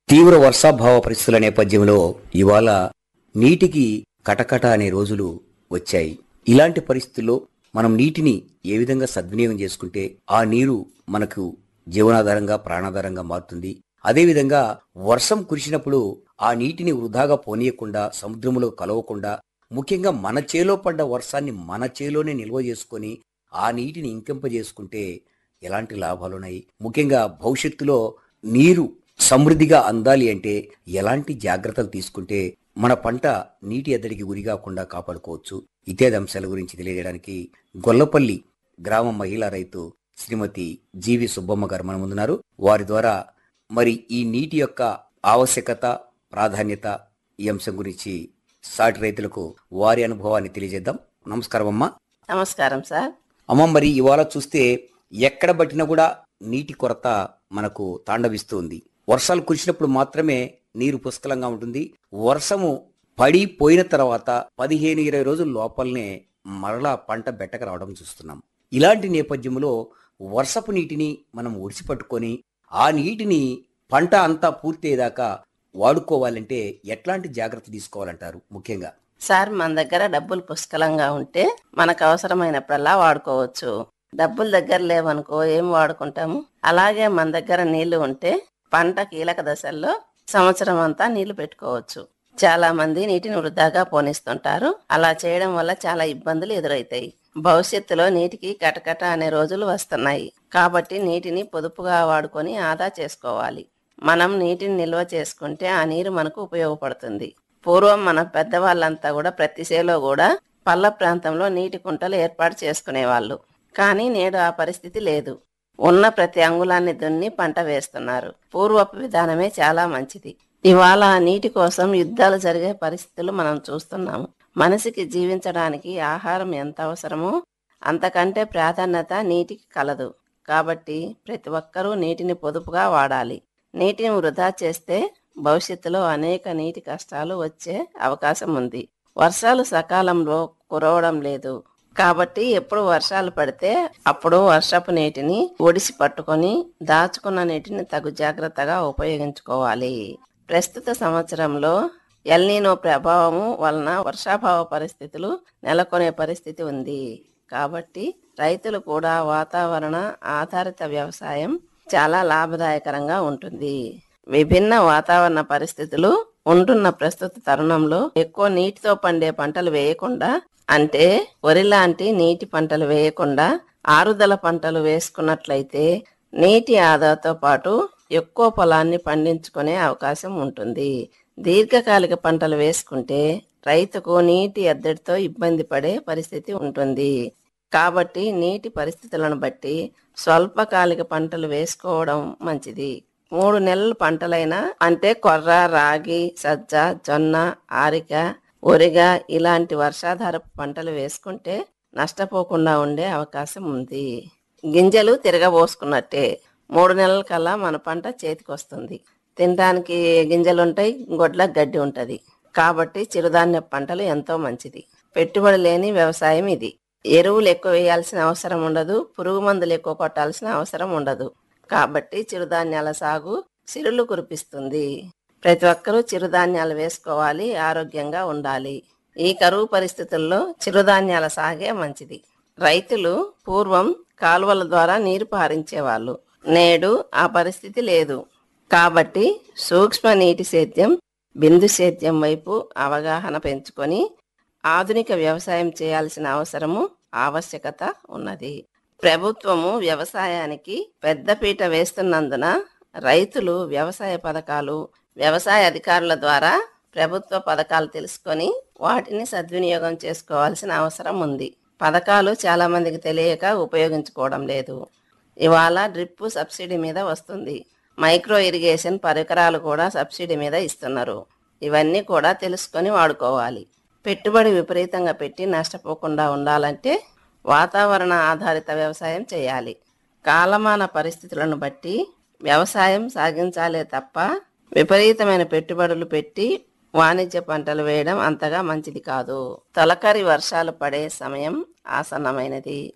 తీవ్ర వర్షాభావ పరిస్థితుల నేపథ్యంలో ఇవాళ నీటికి కటకట అనే రోజులు వచ్చాయి ఇలాంటి పరిస్థితుల్లో మనం నీటిని ఏ విధంగా సద్వినియోగం చేసుకుంటే ఆ నీరు మనకు జీవనాధారంగా ప్రాణాధారంగా మారుతుంది అదేవిధంగా వర్షం కురిసినప్పుడు ఆ నీటిని వృధాగా పోనీయకుండా సముద్రంలో కలవకుండా ముఖ్యంగా మన చేలో పడ్డ వర్షాన్ని మన చేలోనే నిల్వ చేసుకొని ఆ నీటిని ఇంకింపజేసుకుంటే ఎలాంటి లాభాలున్నాయి ముఖ్యంగా భవిష్యత్తులో నీరు సమృద్ధిగా అందాలి అంటే ఎలాంటి జాగ్రత్తలు తీసుకుంటే మన పంట నీటి ఎద్దడికి గురి కాకుండా కాపాడుకోవచ్చు ఇత్యాది అంశాల గురించి తెలియజేయడానికి గొల్లపల్లి గ్రామ మహిళా రైతు శ్రీమతి జీవి సుబ్బమ్మ గారు మన ముందున్నారు వారి ద్వారా మరి ఈ నీటి యొక్క ఆవశ్యకత ప్రాధాన్యత ఈ అంశం గురించి సాటి రైతులకు వారి అనుభవాన్ని తెలియజేద్దాం నమస్కారం అమ్మా నమస్కారం సార్ అమ్మ మరి ఇవాళ చూస్తే ఎక్కడ పట్టినా కూడా నీటి కొరత మనకు తాండవిస్తుంది వర్షాలు కురిసినప్పుడు మాత్రమే నీరు పుష్కలంగా ఉంటుంది వర్షము పడి పోయిన తర్వాత పదిహేను ఇరవై రోజుల లోపలనే మరలా పంట బెట్టక రావడం చూస్తున్నాం ఇలాంటి నేపథ్యంలో వర్షపు నీటిని మనం ఒడిసిపట్టుకొని ఆ నీటిని పంట అంతా పూర్తయ్యేదాకా వాడుకోవాలంటే ఎట్లాంటి జాగ్రత్త తీసుకోవాలంటారు ముఖ్యంగా సార్ మన దగ్గర డబ్బులు పుష్కలంగా ఉంటే మనకు అవసరమైనప్పుడల్లా వాడుకోవచ్చు డబ్బులు దగ్గర లేవనుకో ఏం వాడుకుంటాము అలాగే మన దగ్గర నీళ్లు ఉంటే పంట కీలక దశల్లో సంవత్సరం అంతా నీళ్లు పెట్టుకోవచ్చు చాలా మంది నీటిని వృధాగా పోనిస్తుంటారు అలా చేయడం వల్ల చాలా ఇబ్బందులు ఎదురవుతాయి భవిష్యత్తులో నీటికి కటకట అనే రోజులు వస్తున్నాయి కాబట్టి నీటిని పొదుపుగా వాడుకొని ఆదా చేసుకోవాలి మనం నీటిని నిల్వ చేసుకుంటే ఆ నీరు మనకు ఉపయోగపడుతుంది పూర్వం మన పెద్దవాళ్ళంతా కూడా ప్రతి చేలో కూడా పల్ల ప్రాంతంలో నీటి కుంటలు ఏర్పాటు చేసుకునేవాళ్ళు కానీ నేడు ఆ పరిస్థితి లేదు ఉన్న ప్రతి అంగుళాన్ని దున్ని పంట వేస్తున్నారు పూర్వపు విధానమే చాలా మంచిది ఇవాళ ఆ నీటి కోసం యుద్ధాలు జరిగే పరిస్థితులు మనం చూస్తున్నాము మనిషికి జీవించడానికి ఆహారం ఎంత అవసరమో అంతకంటే ప్రాధాన్యత నీటికి కలదు కాబట్టి ప్రతి ఒక్కరూ నీటిని పొదుపుగా వాడాలి నీటిని వృధా చేస్తే భవిష్యత్తులో అనేక నీటి కష్టాలు వచ్చే అవకాశం ఉంది వర్షాలు సకాలంలో కురవడం లేదు కాబట్టి ఎప్పుడు వర్షాలు పడితే అప్పుడు వర్షపు నీటిని ఒడిసి పట్టుకొని దాచుకున్న నీటిని తగు జాగ్రత్తగా ఉపయోగించుకోవాలి ప్రస్తుత సంవత్సరంలో ఎల్నీనో ప్రభావము వలన వర్షాభావ పరిస్థితులు నెలకొనే పరిస్థితి ఉంది కాబట్టి రైతులు కూడా వాతావరణ ఆధారిత వ్యవసాయం చాలా లాభదాయకరంగా ఉంటుంది విభిన్న వాతావరణ పరిస్థితులు ఉంటున్న ప్రస్తుత తరుణంలో ఎక్కువ నీటితో పండే పంటలు వేయకుండా అంటే వరి లాంటి నీటి పంటలు వేయకుండా ఆరుదల పంటలు వేసుకున్నట్లయితే నీటి ఆదాతో పాటు ఎక్కువ పొలాన్ని పండించుకునే అవకాశం ఉంటుంది దీర్ఘకాలిక పంటలు వేసుకుంటే రైతుకు నీటి ఎద్దడితో ఇబ్బంది పడే పరిస్థితి ఉంటుంది కాబట్టి నీటి పరిస్థితులను బట్టి స్వల్పకాలిక పంటలు వేసుకోవడం మంచిది మూడు నెలల పంటలైనా అంటే కొర్ర రాగి సజ్జ జొన్న ఆరిక ఒరిగ ఇలాంటి వర్షాధారపు పంటలు వేసుకుంటే నష్టపోకుండా ఉండే అవకాశం ఉంది గింజలు తిరగబోసుకున్నట్టే మూడు నెలల కల్లా మన పంట చేతికి వస్తుంది తినడానికి గింజలు ఉంటాయి గొడ్ల గడ్డి ఉంటది కాబట్టి చిరుధాన్య పంటలు ఎంతో మంచిది పెట్టుబడి లేని వ్యవసాయం ఇది ఎరువులు ఎక్కువ వేయాల్సిన అవసరం ఉండదు పురుగు మందులు ఎక్కువ కొట్టాల్సిన అవసరం ఉండదు కాబట్టి చిరుధాన్యాల సాగు సిరులు కురిపిస్తుంది ప్రతి ఒక్కరూ చిరుధాన్యాలు వేసుకోవాలి ఆరోగ్యంగా ఉండాలి ఈ కరువు పరిస్థితుల్లో చిరుధాన్యాల సాగే మంచిది రైతులు పూర్వం కాలువల ద్వారా నీరు పారించేవాళ్ళు నేడు ఆ పరిస్థితి లేదు కాబట్టి సూక్ష్మ నీటి సేద్యం బిందు సేద్యం వైపు అవగాహన పెంచుకొని ఆధునిక వ్యవసాయం చేయాల్సిన అవసరము ఆవశ్యకత ఉన్నది ప్రభుత్వము వ్యవసాయానికి పెద్దపీట వేస్తున్నందున రైతులు వ్యవసాయ పథకాలు వ్యవసాయ అధికారుల ద్వారా ప్రభుత్వ పథకాలు తెలుసుకొని వాటిని సద్వినియోగం చేసుకోవాల్సిన అవసరం ఉంది పథకాలు చాలా మందికి తెలియక ఉపయోగించుకోవడం లేదు ఇవాళ డ్రిప్ సబ్సిడీ మీద వస్తుంది మైక్రో ఇరిగేషన్ పరికరాలు కూడా సబ్సిడీ మీద ఇస్తున్నారు ఇవన్నీ కూడా తెలుసుకొని వాడుకోవాలి పెట్టుబడి విపరీతంగా పెట్టి నష్టపోకుండా ఉండాలంటే వాతావరణ ఆధారిత వ్యవసాయం చేయాలి కాలమాన పరిస్థితులను బట్టి వ్యవసాయం సాగించాలే తప్ప విపరీతమైన పెట్టుబడులు పెట్టి వాణిజ్య పంటలు వేయడం అంతగా మంచిది కాదు తొలకరి వర్షాలు పడే సమయం ఆసన్నమైనది